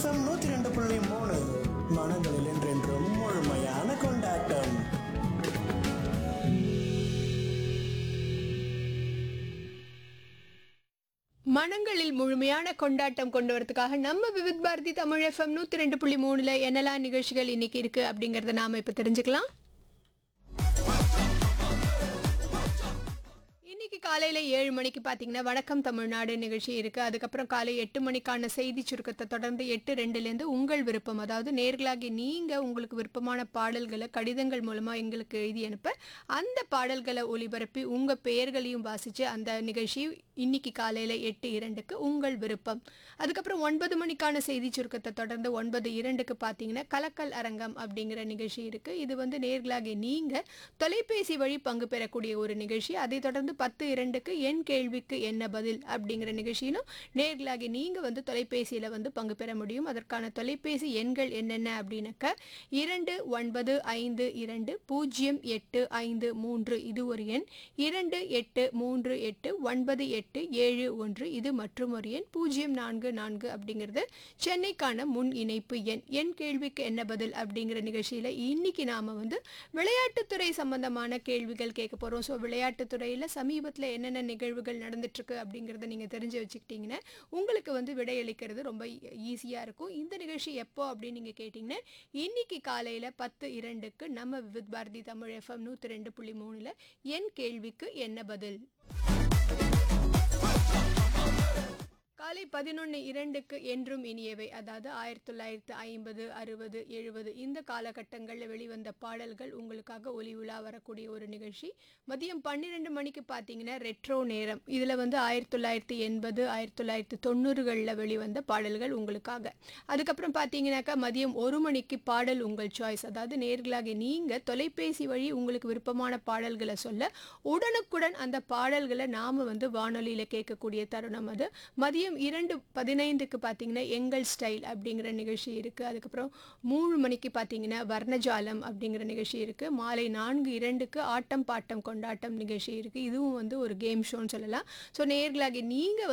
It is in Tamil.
எஃப்எம் நூத்தி ரெண்டு புள்ளி மூணு மனங்களில் என்றென்றும் முழுமையான கொண்டாட்டம் மனங்களில் முழுமையான கொண்டாட்டம் கொண்டு வரதுக்காக நம்ம விவித் பாரதி தமிழ் எஃப்எம் நூற்றி ரெண்டு புள்ளி மூணுல என்னெல்லாம் நிகழ்ச்சிகள் இன்னைக்கு இருக்கு அப்படிங்கறத நாம இப்ப தெரிஞ்சுக்கலாம் இன்னைக்கு காலையில ஏழு மணிக்கு பாத்தீங்கன்னா வணக்கம் தமிழ்நாடு நிகழ்ச்சி இருக்கு அதுக்கப்புறம் காலை எட்டு மணிக்கான செய்தி சுருக்கத்தை தொடர்ந்து எட்டு ரெண்டுலேருந்து உங்கள் விருப்பம் அதாவது நேர்களாகி நீங்க உங்களுக்கு விருப்பமான பாடல்களை கடிதங்கள் மூலமா எங்களுக்கு எழுதி அனுப்ப அந்த பாடல்களை ஒளிபரப்பி உங்க பெயர்களையும் வாசிச்சு அந்த நிகழ்ச்சி இன்னைக்கு காலையில எட்டு இரண்டுக்கு உங்கள் விருப்பம் அதுக்கப்புறம் ஒன்பது மணிக்கான செய்தி சுருக்கத்தை தொடர்ந்து ஒன்பது இரண்டுக்கு பார்த்தீங்கன்னா கலக்கல் அரங்கம் அப்படிங்கிற நிகழ்ச்சி இருக்கு இது வந்து நேர்களாகி நீங்க தொலைபேசி வழி பங்கு பெறக்கூடிய ஒரு நிகழ்ச்சி அதை தொடர்ந்து பத்து இரண்டுக்கு என் கேள்விக்கு என்ன பதில் அப்படிங்கிற நிகழ்ச்சியிலும் நேர்களாகி நீங்க வந்து தொலைபேசியில வந்து பங்கு பெற முடியும் அதற்கான தொலைபேசி எண்கள் என்னென்ன அப்படின்னாக்க இரண்டு ஒன்பது ஐந்து இரண்டு பூஜ்ஜியம் எட்டு ஐந்து மூன்று இது ஒரு எண் இரண்டு எட்டு மூன்று எட்டு ஒன்பது எட்டு ஏழு ஒன்று இது மற்றும் ஒரு எண் பூஜ்ஜியம் நான்கு நான்கு அப்படிங்கிறது சென்னைக்கான முன் இணைப்பு எண் என் கேள்விக்கு என்ன பதில் அப்படிங்கிற நிகழ்ச்சியில் இன்னைக்கு நாம் வந்து விளையாட்டுத்துறை சம்பந்தமான கேள்விகள் கேட்க போகிறோம் ஸோ விளையாட்டுத்துறையில் சமீபத்தில் என்னென்ன நிகழ்வுகள் நடந்துட்டுருக்கு அப்படிங்கிறத நீங்கள் தெரிஞ்சு வச்சுக்கிட்டிங்கன்னா உங்களுக்கு வந்து விடையளிக்கிறது ரொம்ப ஈஸியாக இருக்கும் இந்த நிகழ்ச்சி எப்போ அப்படின்னு நீங்கள் கேட்டிங்கன்னா இன்னைக்கு காலையில் பத்து இரண்டுக்கு நம்ம விவித் பாரதி தமிழ் எஃப்எம் நூற்றி ரெண்டு புள்ளி மூணில் என் கேள்விக்கு என்ன பதில் காலை பதினொன்று இரண்டுக்கு என்றும் இனியவை அதாவது ஆயிரத்தி தொள்ளாயிரத்து ஐம்பது அறுபது எழுபது இந்த காலகட்டங்களில் வெளிவந்த பாடல்கள் உங்களுக்காக ஒலி உலா வரக்கூடிய ஒரு நிகழ்ச்சி மதியம் பன்னிரெண்டு மணிக்கு பார்த்தீங்கன்னா ரெட்ரோ நேரம் இதில் வந்து ஆயிரத்தி தொள்ளாயிரத்தி எண்பது ஆயிரத்தி தொள்ளாயிரத்தி தொண்ணூறுகளில் வெளிவந்த பாடல்கள் உங்களுக்காக அதுக்கப்புறம் பார்த்தீங்கன்னாக்கா மதியம் ஒரு மணிக்கு பாடல் உங்கள் சாய்ஸ் அதாவது நேர்களாக நீங்கள் தொலைபேசி வழி உங்களுக்கு விருப்பமான பாடல்களை சொல்ல உடனுக்குடன் அந்த பாடல்களை நாம் வந்து வானொலியில் கேட்கக்கூடிய தருணம் அது மதியம் இரண்டு பதினைந்துக்கு பார்த்தீங்கன்னா எங்கள் ஸ்டைல் அப்படிங்கிற நிகழ்ச்சி இருக்குது அதுக்கப்புறம் மூணு மணிக்கு பார்த்தீங்கன்னா வர்ணஜாலம் அப்படிங்கிற நிகழ்ச்சி இருக்குது மாலை நான்கு இரண்டுக்கு ஆட்டம் பாட்டம் கொண்டாட்டம் நிகழ்ச்சி இருக்குது இதுவும் வந்து ஒரு கேம் ஷோன்னு சொல்லலாம் ஸோ நேர்களாகி நீங்கள்